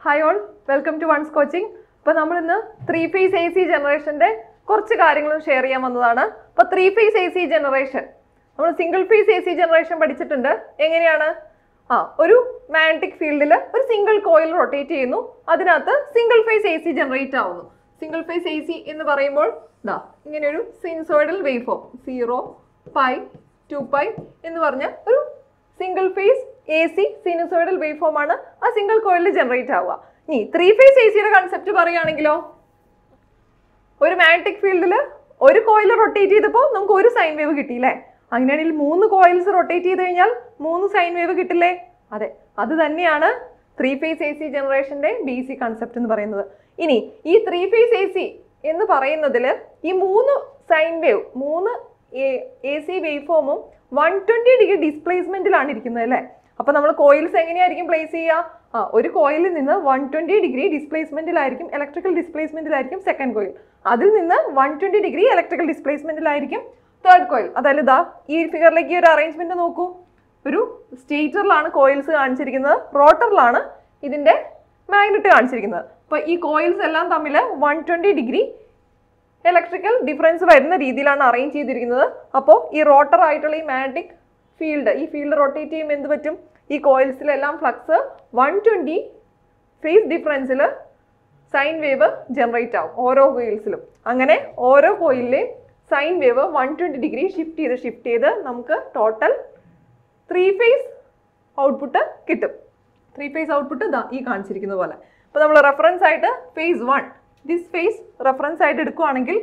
hi all welcome to once coaching അപ്പോൾ നമ്മൾ ഇന്ന് ത്രീ ഫേസ് എ സി ജനറേഷൻ്റെ കുറച്ച് കാര്യങ്ങളും ഷെയർ ചെയ്യാൻ വന്നതാണ് അപ്പോൾ three phase A C generation നമ്മൾ single phase A C generation പഠിച്ചിട്ടുണ്ട് എങ്ങനെയാണ് ആ ഒരു മാഗ്നറ്റിക് ഫീൽഡിൽ ഒരു സിംഗിൾ കോയിൽ റൊട്ടേറ്റ് ചെയ്യുന്നു അതിനകത്ത് single phase A C generate ആവുന്നു സിംഗിൾ ഫേസ് എ സി എന്ന് പറയുമ്പോൾ ഇതാ ഇങ്ങനെ ഒരു sinusoidal wave form zero pi two pi എന്ന് പറഞ്ഞ ഒരു single phase A C sinusoidal wave form ആണ് ആ സിംഗിൾ കോയിലിൽ ജനറേറ്റ് ആവുക ഇനി ത്രീ ഫേസ് എ സിയുടെ കൺസെപ്റ്റ് പറയുകയാണെങ്കിലോ ഒരു മാഗ്നറ്റിക് ഫീൽഡിൽ ഒരു കോയിൽ റൊട്ടേറ്റ് ചെയ്തപ്പോൾ നമുക്ക് ഒരു സൈൻ വേവ് കിട്ടിയില്ലേ അങ്ങനെയാണെങ്കിൽ മൂന്ന് കോയിൽസ് റൊട്ടേറ്റ് ചെയ്ത് കഴിഞ്ഞാൽ മൂന്ന് സൈൻ വേവ് കിട്ടില്ലേ അതെ അത് തന്നെയാണ് ത്രീ ഫേസ് എ സി ജനറേഷൻ്റെ ബി സി കൺസെപ്റ്റ് എന്ന് പറയുന്നത് ഇനി ഈ ത്രീ ഫേസ് എ സി എന്ന് പറയുന്നതിൽ ഈ മൂന്ന് സൈൻ വേവ് മൂന്ന് എ സി വേവ് ഫോമും വൺ ട്വൻറ്റി ഡിഗ്രി ഡിസ്പ്ലേസ്മെൻറ്റിലാണ് ഇരിക്കുന്നത് അല്ലേ അപ്പോൾ നമ്മൾ കോയിൽസ് എങ്ങനെയായിരിക്കും പ്ലേസ് ചെയ്യുക ആ ഒരു കോയിലിൽ നിന്ന് വൺ ട്വൻറ്റി ഡിഗ്രി ഡിസ്പ്ലേസ്മെൻറ്റിലായിരിക്കും ഇലക്ട്രിക്കൽ ഡിസ്പ്ലേസ്മെൻറ്റിലായിരിക്കും സെക്കൻഡ് കോയിൽ അതിൽ നിന്ന് വൺ ട്വൻറ്റി ഡിഗ്രി ഇലക്ട്രിക്കൽ ഡിസ്പ്ലേസ്മെൻറ്റിലായിരിക്കും തേർഡ് കോയിൽ അതായത് ഇതാ ഈ ഫിഗറിലേക്ക് ഈ ഒരു അറേഞ്ച്മെൻറ്റ് നോക്കൂ ഒരു സ്റ്റേറ്ററിലാണ് കോയിൽസ് കാണിച്ചിരിക്കുന്നത് റോട്ടറിലാണ് ഇതിൻ്റെ മാഗ്നറ്റ് കാണിച്ചിരിക്കുന്നത് അപ്പോൾ ഈ കോയിൽസ് എല്ലാം തമ്മിൽ one twenty degree electrical difference വരുന്ന രീതിയിലാണ് അറേഞ്ച് ചെയ്തിരിക്കുന്നത് അപ്പോൾ ഈ റോട്ടർ ആയിട്ടുള്ള ഈ മാഗ്നറ്റിക് ഫീൽഡ് ഈ ഫീൽഡ് റൊട്ടേറ്റ് ചെയ്യുമ്പോൾ എന്ത് പറ്റും ഈ കോയിൽസിലെല്ലാം ഫ്ലക്സ് വൺ ട്വൻറ്റി ഫേസ് ഡിഫറൻസിൽ സൈൻ വേവ് ജനറേറ്റ് ആവും ഓരോ കോയിൽസിലും അങ്ങനെ ഓരോ കോയിലിലെയും sine wave one twenty degree shift ചെയ്ത് ഷിഫ്റ്റ് ചെയ്ത് നമുക്ക് ടോട്ടൽ ത്രീ ഫേസ് ഔട്ട്പുട്ട് കിട്ടും ത്രീ ഫേസ് ഔട്ട്പുട്ട് ഇതാ ഈ കാണിച്ചിരിക്കുന്ന പോലെ അപ്പോൾ നമ്മൾ റെഫറൻസ് ആയിട്ട് phase one this phase reference ആയിട്ട് എടുക്കുകയാണെങ്കിൽ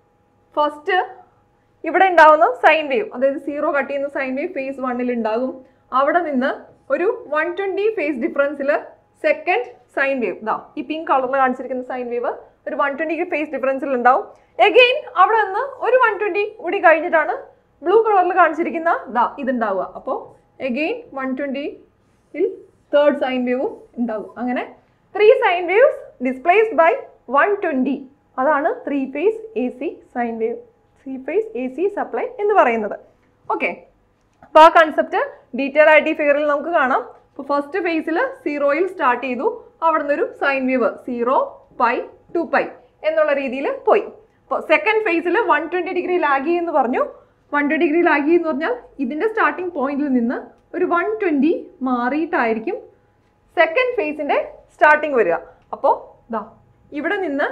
ഫസ്റ്റ് ഇവിടെ ഉണ്ടാവുന്ന സൈൻ വേവ് അതായത് സീറോ കട്ട് ചെയ്യുന്ന സൈൻ വേവ് ഫേസ് വണ്ണിൽ ഉണ്ടാകും അവിടെ നിന്ന് ഒരു വൺ ട്വൻറ്റി ഫേസ് ഡിഫറൻസിൽ സെക്കൻഡ് സൈൻ വേവ് ഇതാ ഈ പിങ്ക് കളറിൽ കാണിച്ചിരിക്കുന്ന സൈൻ വേവ് ഒരു വൺ ട്വൻറ്റി ഫേസ് ഡിഫറൻസിൽ ഉണ്ടാവും എഗെയിൻ അവിടെ നിന്ന് ഒരു വൺ ട്വൻറ്റി കൂടി കഴിഞ്ഞിട്ടാണ് ബ്ലൂ കളറിൽ കാണിച്ചിരിക്കുന്ന ദാ ഇതുണ്ടാവുക അപ്പോൾ എഗെയിൻ വൺ ട്വൻറ്റിയിൽ തേർഡ് സൈൻ വേവും ഉണ്ടാകും അങ്ങനെ three sine waves displaced by one twenty അതാണ് three phase A C sine wave three phase A C supply എന്ന് പറയുന്നത് ഓക്കെ അപ്പോൾ ആ കൺസെപ്റ്റ് ഡീറ്റെയിൽ ആയിട്ട് ഈ ഫിഗറിൽ നമുക്ക് കാണാം ഇപ്പോൾ ഫസ്റ്റ് ഫേസിൽ സീറോയിൽ സ്റ്റാർട്ട് ചെയ്തു അവിടെ നിന്നൊരു sine wave zero pi two pi എന്നുള്ള രീതിയിൽ പോയി അപ്പോൾ സെക്കൻഡ് ഫേസിൽ വൺ ട്വൻറ്റി ഡിഗ്രി ലാഗി എന്ന് പറഞ്ഞു വൺ ട്വൻറ്റി ഡിഗ്രി ലാഗി എന്ന് പറഞ്ഞാൽ ഇതിൻ്റെ സ്റ്റാർട്ടിംഗ് പോയിന്റിൽ നിന്ന് ഒരു വൺ ട്വൻറ്റി മാറിയിട്ടായിരിക്കും സെക്കൻഡ് ഫേസിൻ്റെ സ്റ്റാർട്ടിങ് വരിക അപ്പോൾ ദാ ഇവിടെ നിന്ന്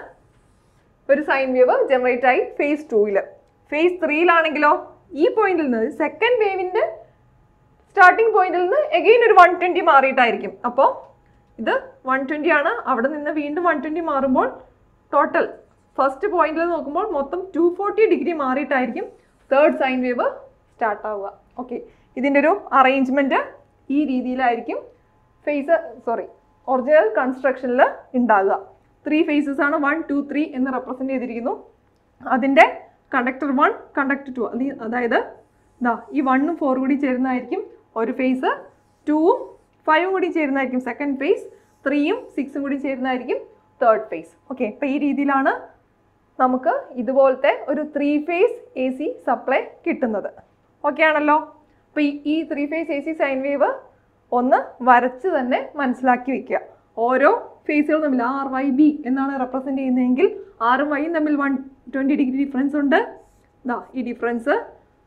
ഒരു സൈൻ വേവ് ജനറേറ്റ് ആയി ഫേസ് ടൂവിൽ ഫേസ് ത്രീയിലാണെങ്കിലോ ഈ പോയിന്റിൽ നിന്ന് സെക്കൻഡ് വേവിൻ്റെ സ്റ്റാർട്ടിംഗ് പോയിന്റിൽ നിന്ന് എഗെയിൻ ഒരു വൺ ട്വൻറ്റി മാറിയിട്ടായിരിക്കും അപ്പോൾ ഇത് വൺ ട്വൻറ്റി ആണ് അവിടെ നിന്ന് വീണ്ടും വൺ ട്വൻറ്റി മാറുമ്പോൾ ടോട്ടൽ ഫസ്റ്റ് പോയിന്റിൽ നോക്കുമ്പോൾ മൊത്തം ടു ഫോർട്ടി ഡിഗ്രി മാറിയിട്ടായിരിക്കും തേർഡ് സൈൻ വേവ് സ്റ്റാർട്ട് ആവുക ഓക്കെ ഇതിൻ്റെ ഒരു അറേഞ്ച്മെൻറ്റ് ഈ രീതിയിലായിരിക്കും ഫേസ് സോറി ഒറിജിനൽ കൺസ്ട്രക്ഷനിൽ ഉണ്ടാകുക ത്രീ ഫേസസ് ആണ് വൺ ടു ത്രീ എന്ന് റെപ്രസെൻ്റ് ചെയ്തിരിക്കുന്നു അതിൻ്റെ കണ്ടക്ടർ വൺ കണ്ടക്ടർ ടു അതായത് ഇതാ ഈ വണ്ണും ഫോറും കൂടി ചേരുന്നതായിരിക്കും ഒരു ഫേസ് ടൂവും ഫൈവും കൂടി ചേരുന്നതായിരിക്കും സെക്കൻഡ് ഫേസ് ത്രീയും സിക്സും കൂടി ചേരുന്നതായിരിക്കും തേർഡ് ഫേസ് ഓക്കെ അപ്പോൾ ഈ രീതിയിലാണ് നമുക്ക് ഇതുപോലത്തെ ഒരു three phase A C supply കിട്ടുന്നത് ഓക്കെ ആണല്ലോ അപ്പോൾ ഈ ഈ three phase A C sine wave ഒന്ന് വരച്ച് തന്നെ മനസ്സിലാക്കി വെക്കുക ഓരോ ഫേസുകൾ തമ്മിൽ ആർ വൈ ബി എന്നാണ് റെപ്രസെൻ്റ് ചെയ്യുന്നതെങ്കിൽ ആറും വൈയും തമ്മിൽ വൺ ട്വൻറ്റി ഡിഗ്രി ഡിഫറൻസ് ഉണ്ട് ദാ ഈ ഡിഫറൻസ്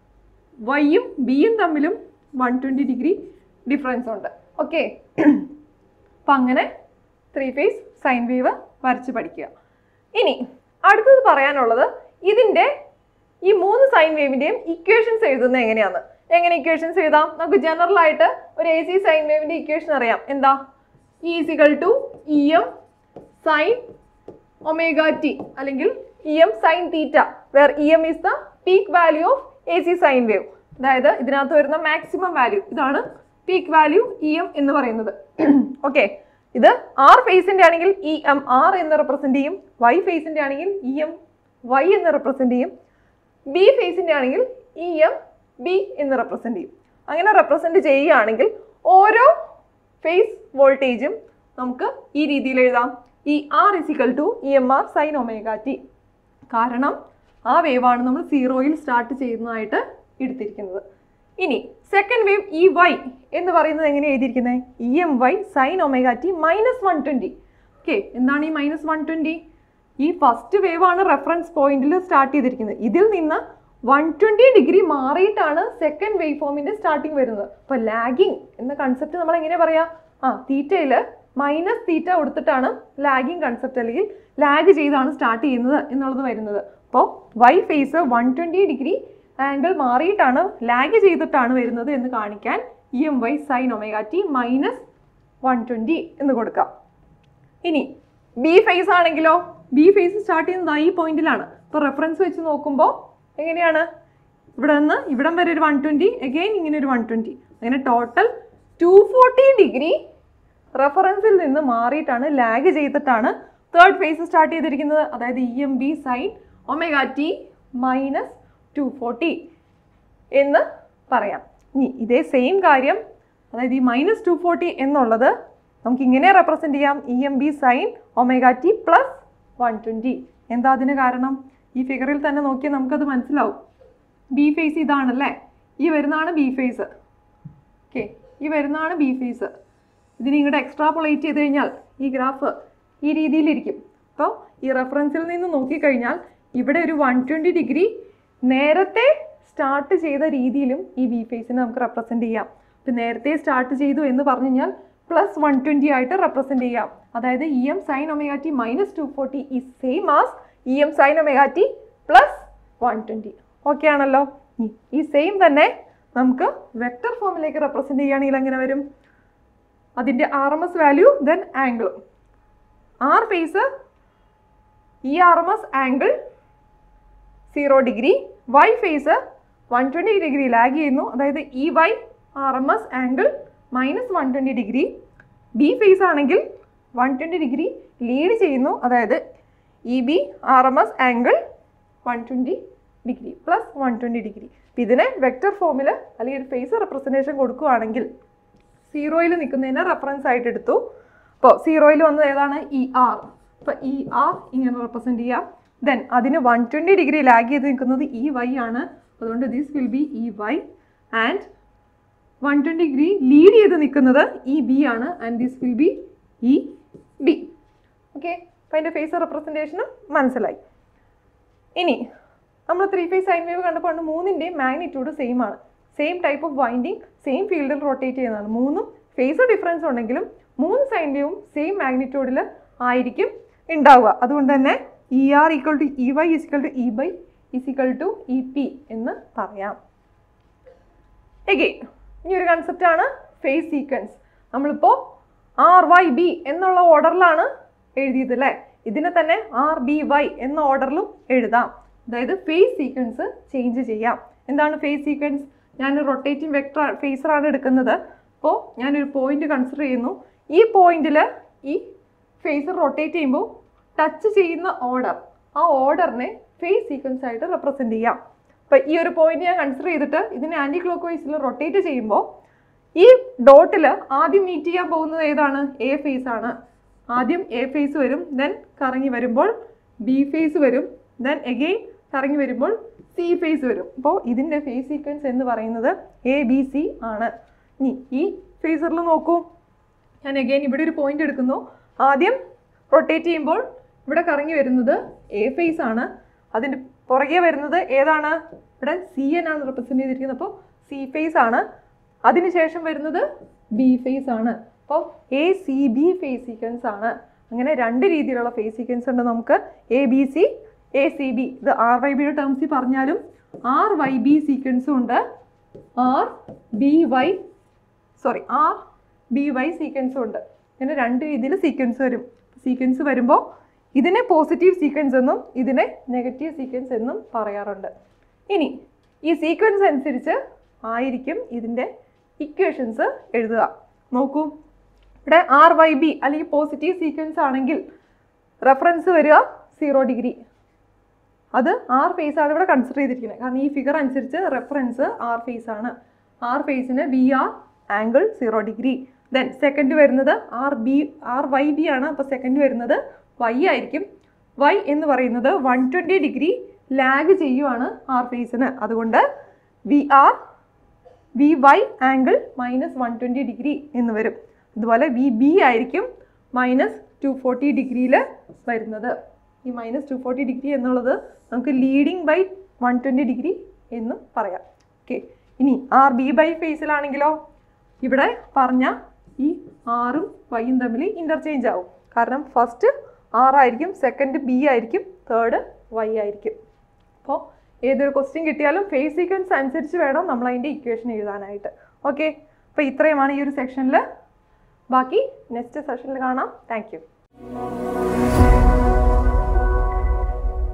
വൈയും ബിയും തമ്മിലും വൺ ട്വൻറ്റി ഡിഗ്രി ഡിഫറൻസ് ഉണ്ട് ഓക്കെ അപ്പം അങ്ങനെ ത്രീ ഫേസ് സൈൻ വേവ് വരച്ച് പഠിക്കുക ഇനി അടുത്തത് പറയാനുള്ളത് ഇതിൻ്റെ ഈ മൂന്ന് സൈൻ വേവിൻ്റെയും ഇക്വേഷൻസ് എഴുതുന്നത് എങ്ങനെയാണ് എങ്ങനെ ഇക്വേഷൻസ് എഴുതാം നമുക്ക് ജനറൽ ആയിട്ട് ഒരു എ സി സൈൻ വേവിൻ്റെ ഇക്വേഷൻ അറിയാം എന്താ E is equal to E M sine omega T അല്ലെങ്കിൽ E M sine theta where E M is the peak value of A C sine wave അതായത് ഇതിനകത്ത് വരുന്ന മാക്സിമം വാല്യൂ ഇതാണ് പീക്ക് വാല്യൂ ഇ എം എന്ന് പറയുന്നത് okay ഇത് R ഫേസിൻ്റെ ആണെങ്കിൽ ഇ എം ആർ എന്ന് റെപ്രസെൻ്റ് ചെയ്യും വൈ ഫേസിൻ്റെ ആണെങ്കിൽ ഇ എം വൈ എന്ന് റെപ്രസെൻ്റ് ചെയ്യും ബി ഫേസിൻ്റെ ആണെങ്കിൽ ഇ എം ബി എന്ന് റെപ്രസെൻ്റ് ചെയ്യും അങ്ങനെ റെപ്രസെൻ്റ് ചെയ്യുകയാണെങ്കിൽ ഓരോ ഫേസ് വോൾട്ടേജും നമുക്ക് ഈ രീതിയിൽ എഴുതാം ഈ R is equal to E M R sine omega T കാരണം ആ വേവാണ് നമ്മൾ സീറോയിൽ സ്റ്റാർട്ട് ചെയ്യുന്നതായിട്ട് എടുത്തിരിക്കുന്നത് ഇനി സെക്കൻഡ് വേവ് ഇ വൈ എന്ന് പറയുന്നത് എങ്ങനെ എഴുതിയിരിക്കുന്നത് E M Y sine omega T minus one twenty okay എന്താണ് ഈ മൈനസ് വൺ ട്വൻറ്റി ഈ ഫസ്റ്റ് വേവ് ആണ് റെഫറൻസ് പോയിന്റിൽ സ്റ്റാർട്ട് ചെയ്തിരിക്കുന്നത് ഇതിൽ നിന്ന് വൺ ട്വൻറ്റി ഡിഗ്രി മാറിയിട്ടാണ് സെക്കൻഡ് വേവ് ഫോമിന്റെ സ്റ്റാർട്ടിങ് വരുന്നത് അപ്പോൾ ലാഗിങ് എന്ന കൺസെപ്റ്റ് നമ്മൾ എങ്ങനെ പറയാ ആ തീറ്റയിൽ മൈനസ് തീറ്റ കൊടുത്തിട്ടാണ് ലാഗിങ് കൺസെപ്റ്റ് അല്ലെങ്കിൽ ലാഗ് ചെയ്താണ് സ്റ്റാർട്ട് ചെയ്യുന്നത് എന്നുള്ളത് വരുന്നത് അപ്പോൾ Y phase one twenty degree angle മാറിയിട്ടാണ് ലാഗ് ചെയ്തിട്ടാണ് വരുന്നത് എന്ന് കാണിക്കാൻ E M Y sine omega T minus one twenty എന്ന് കൊടുക്കാം ഇനി ബി ഫേസ് ആണെങ്കിലോ ബി ഫേസ് സ്റ്റാർട്ട് ചെയ്യുന്നത് ഈ പോയിന്റിലാണ് ഇപ്പോൾ റെഫറൻസ് വെച്ച് നോക്കുമ്പോൾ എങ്ങനെയാണ് ഇവിടെ നിന്ന് ഇവിടം വരെ ഒരു വൺ ട്വൻറ്റി അഗെയിൻ ഇങ്ങനെ ഒരു വൺ ട്വൻറ്റി അങ്ങനെ ടോട്ടൽ ടു ഫോർട്ടി ഡിഗ്രി റെഫറൻസിൽ നിന്ന് മാറിയിട്ടാണ് ലാഗ് ചെയ്തിട്ടാണ് തേർഡ് ഫേസ് സ്റ്റാർട്ട് ചെയ്തിരിക്കുന്നത് അതായത് E M B sine omega T minus two forty എന്ന് പറയാം ഇനി ഇതേ സെയിം കാര്യം അതായത് ഈ മൈനസ് ടു ഫോർട്ടി എന്നുള്ളത് നമുക്ക് ഇങ്ങനെ റെപ്രസെൻറ്റ് ചെയ്യാം E M B sine omega T plus one twenty എന്താ അതിന് കാരണം ഈ ഫിഗറിൽ തന്നെ നോക്കിയാൽ നമുക്കത് മനസ്സിലാവും ബി ഫേസ് ഇതാണല്ലേ ഈ വരുന്നതാണ് ബി ഫേസ് ഓക്കെ ഈ വരുന്നതാണ് ബി ഫേസ് ഇതിന് ഇങ്ങോട്ട് എക്സ്ട്രാപൊളേറ്റ് ചെയ്ത് കഴിഞ്ഞാൽ ഈ ഗ്രാഫ് ഈ രീതിയിലിരിക്കും അപ്പോൾ ഈ റെഫറൻസിൽ നിന്ന് നോക്കിക്കഴിഞ്ഞാൽ ഇവിടെ ഒരു വൺ ട്വൻറ്റി ഡിഗ്രി നേരത്തെ സ്റ്റാർട്ട് ചെയ്ത രീതിയിലും ഈ ബി ഫേസിനെ നമുക്ക് റെപ്രസെൻറ്റ് ചെയ്യാം ഇപ്പം നേരത്തെ സ്റ്റാർട്ട് ചെയ്തു എന്ന് പറഞ്ഞു കഴിഞ്ഞാൽ പ്ലസ് വൺ ട്വൻറ്റി ആയിട്ട് റെപ്രസെൻറ്റ് ചെയ്യാം അതായത് E M sine omega T minus two forty ഈ same as E M sine omega T plus one twenty okay ആണല്ലോ ഇനി ഈ സെയിം തന്നെ നമുക്ക് വെക്റ്റർ ഫോമിലേക്ക് റെപ്രസെൻറ്റ് ചെയ്യുകയാണെങ്കിൽ എങ്ങനെ വരും അതിൻ്റെ R M S value then ആംഗിളും R phase E R M S angle zero degree Y phase one twenty degree lag ചെയ്യുന്നു അതായത് E Y R M S angle minus one twenty degree B phase ആണെങ്കിൽ one twenty degree lead ചെയ്യുന്നു അതായത് E B R M S angle one twenty degree plus one twenty degree ഇതിനെ vector ഫോമിൽ അല്ലെങ്കിൽ ഒരു face representation കൊടുക്കുകയാണെങ്കിൽ സീറോയിൽ നിൽക്കുന്നതിനെ reference ആയിട്ട് എടുത്തു അപ്പോൾ സീറോയിൽ വന്നത് ഏതാണ് ഇ ആർ അപ്പോൾ ഇ ആർ ഇങ്ങനെ റെപ്രസെൻറ്റ് ചെയ്യാം ദെൻ അതിന് വൺ ട്വൻറ്റി ഡിഗ്രി ലാഗ് ചെയ്ത് നിൽക്കുന്നത് ഇ വൈ ആണ് അതുകൊണ്ട് this will be E Y and one twenty degree lead ചെയ്ത് നിൽക്കുന്നത് ഇ ബി ആണ് and this will be E B okay അപ്പോൾ അതിൻ്റെ ഫേസ് റെപ്രസെൻറ്റേഷനും മനസ്സിലായി ഇനി നമ്മൾ ത്രീ ഫേസ് സൈൻ വേവ് കണ്ടപ്പോൾ ഉണ്ട് മൂന്നിൻ്റെയും മാഗ്നിറ്റ്യൂഡ് സെയിം ആണ് same type of winding same ഫീൽഡിൽ റൊട്ടേറ്റ് ചെയ്യുന്നതാണ് മൂന്നും ഫേസ് ഡിഫറൻസ് ഉണ്ടെങ്കിലും മൂന്ന് സൈൻ വേവും സെയിം മാഗ്നിറ്റ്യൂഡിൽ ആയിരിക്കും ഉണ്ടാവുക അതുകൊണ്ട് തന്നെ E R equal to E Y is equal to E B is equal to E P എന്ന് പറയാം എഗെയിൻ ഇനി ഒരു കൺസെപ്റ്റാണ് ഫേസ് സീക്വൻസ് നമ്മളിപ്പോൾ ആർ വൈ ബി എന്നുള്ള ഓർഡറിലാണ് എഴുതിയത് അല്ലേ ഇതിനെ തന്നെ ആർ ബി വൈ എന്ന ഓർഡറിലും എഴുതാം അതായത് ഫേസ് സീക്വൻസ് ചേഞ്ച് ചെയ്യാം എന്താണ് ഫേസ് സീക്വൻസ് ഞാൻ റൊട്ടേറ്റിംഗ് വെക്ടർ ഫേസറാണ് എടുക്കുന്നത് അപ്പോൾ ഞാനൊരു പോയിന്റ് കൺസിഡർ ചെയ്യുന്നു ഈ പോയിന്റിൽ ഈ ഫേസർ റൊട്ടേറ്റ് ചെയ്യുമ്പോൾ ടച്ച് ചെയ്യുന്ന ഓർഡർ ആ ഓർഡറിനെ ഫേസ് സീക്വൻസ് ആയിട്ട് റെപ്രസെൻറ്റ് ചെയ്യാം അപ്പോൾ ഈ ഒരു പോയിന്റ് ഞാൻ കൺസിഡർ ചെയ്തിട്ട് ഇതിനെ ആൻറ്റി ക്ലോക്ക് വൈസിൽ റൊട്ടേറ്റ് ചെയ്യുമ്പോൾ ഈ ഡോട്ടിൽ ആദ്യം മീറ്റ് ചെയ്യാൻ പോകുന്നത് ഏതാണ് എ ഫേസ് ആണ് ആദ്യം എ ഫേസ് വരും ദെൻ കറങ്ങി വരുമ്പോൾ ബി ഫേസ് വരും ദെൻ എഗെയിൻ കറങ്ങി വരുമ്പോൾ സി ഫേസ് വരും അപ്പോൾ ഇതിൻ്റെ ഫേസ് സീക്വൻസ് എന്ന് പറയുന്നത് എ ബി സി ആണ് ഇനി ഈ ഫേസറിൽ നോക്കൂ ഞാൻ എഗെയിൻ ഇവിടെ ഒരു പോയിന്റ് എടുക്കുന്നു ആദ്യം റൊട്ടേറ്റ് ചെയ്യുമ്പോൾ ഇവിടെ കറങ്ങി വരുന്നത് എ ഫേസ് ആണ് അതിൻ്റെ പുറകെ വരുന്നത് ഏതാണ് ഇവിടെ സി എൻ ആണ് റെപ്രസെൻറ്റ് ചെയ്തിരിക്കുന്നത് അപ്പോൾ സി ഫേസ് ആണ് അതിനുശേഷം വരുന്നത് ബി ഫേസ് ആണ് അപ്പോൾ A C B phase sequence ആണ് അങ്ങനെ രണ്ട് രീതിയിലുള്ള ഫേസ് സീക്വൻസ് ഉണ്ട് നമുക്ക് A B C A C B ഇത് ആർ വൈ ബിയുടെ ടേംസിൽ പറഞ്ഞാലും ആർ വൈ ബി സീക്വൻസും ഉണ്ട് R B Y sorry R B Y സീക്വൻസും ഉണ്ട് ഇങ്ങനെ രണ്ട് രീതിയിൽ സീക്വൻസ് വരും സീക്വൻസ് വരുമ്പോൾ ഇതിനെ പോസിറ്റീവ് സീക്വൻസ് എന്നും ഇതിനെ നെഗറ്റീവ് സീക്വൻസ് എന്നും പറയാറുണ്ട് ഇനി ഈ സീക്വൻസ് അനുസരിച്ച് ആയിരിക്കും ഇതിൻ്റെ ഇക്വേഷൻസ് എഴുതുക നോക്കൂ ഇവിടെ ആർ വൈ ബി അല്ലെങ്കിൽ പോസിറ്റീവ് സീക്വൻസ് ആണെങ്കിൽ റെഫറൻസ് വരിക സീറോ ഡിഗ്രി അത് ആർ ഫേസ് ആണ് ഇവിടെ കൺസിഡർ ചെയ്തിരിക്കുന്നത് കാരണം ഈ ഫിഗർ അനുസരിച്ച് റെഫറൻസ് ആർ ഫേസ് ആണ് ആർ ഫേസിന് B R angle zero degree then second വരുന്നത് R B R Y B ആണ് അപ്പോൾ സെക്കൻഡ് വരുന്നത് വൈ ആയിരിക്കും വൈ എന്ന് പറയുന്നത് വൺ ട്വൻറ്റി ഡിഗ്രി ലാഗ് ചെയ്യുവാണ് ആർ ഫേസിന് അതുകൊണ്ട് V R V Y angle minus one twenty degree എന്ന് വരും അതുപോലെ വി ബി ആയിരിക്കും മൈനസ് ടു ഫോർട്ടി ഡിഗ്രിയിൽ വരുന്നത് ഈ മൈനസ് ടു ഫോർട്ടി ഡിഗ്രി എന്നുള്ളത് നമുക്ക് leading by one twenty degree എന്നും പറയാം ഓക്കെ ഇനി ആർ ബി ബൈ ഫേസിലാണെങ്കിലോ ഇവിടെ പറഞ്ഞ ഈ ആറും വൈയും തമ്മിൽ ഇൻ്റർചേഞ്ച് ആവും കാരണം ഫസ്റ്റ് ആറായിരിക്കും സെക്കൻഡ് ബി ആയിരിക്കും തേർഡ് വൈ ആയിരിക്കും അപ്പോൾ ഏതൊരു ക്വസ്റ്റ്യൻ കിട്ടിയാലും ഫേസ് സീക്വൻസ് അനുസരിച്ച് വേണം നമ്മൾ അതിൻ്റെ ഇക്വേഷൻ എഴുതാനായിട്ട് ഓക്കെ അപ്പോൾ ഇത്രയുമാണ് ഈ ഒരു സെക്ഷനിൽ ബാക്കി നെക്സ്റ്റ് സെഷനിൽ കാണാം താങ്ക് യു